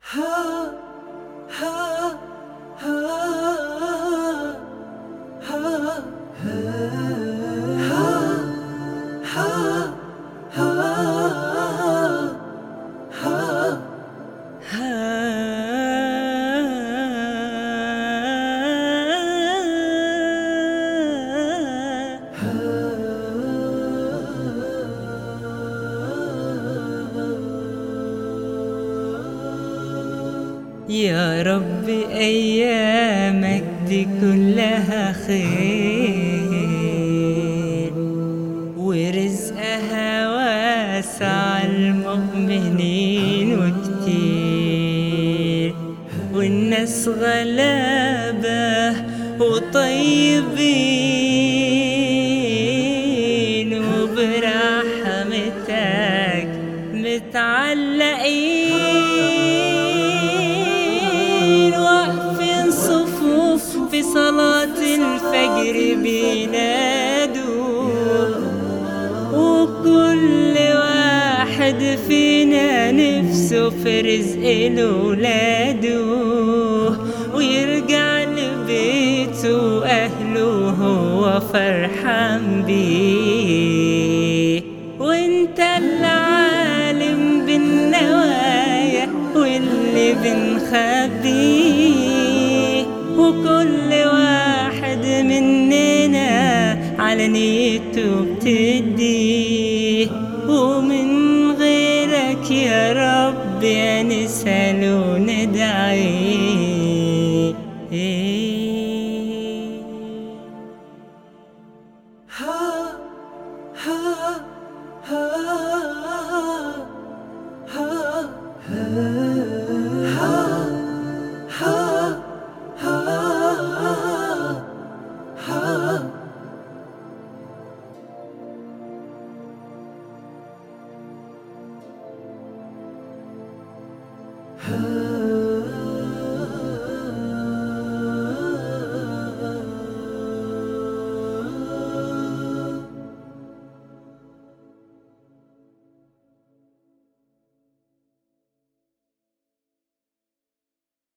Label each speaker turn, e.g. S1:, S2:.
S1: يا رب أيامك دي كلها خير ورزقها واسع المؤمنين وكتير والناس غلابة وطيبين وبرحمتك متعلقين واقفين صفوف في صلاة الفجر بينادوا وكل واحد فينا نفسه في رزق لولاده ويرجع لبيته وأهله وهو فرحان بيه وانت العالم بالنوايا واللي بنخبيه وكل واحد مننا على نيته بتديه ومن غيرك يا رب يا نسأل وندعي
S2: Ah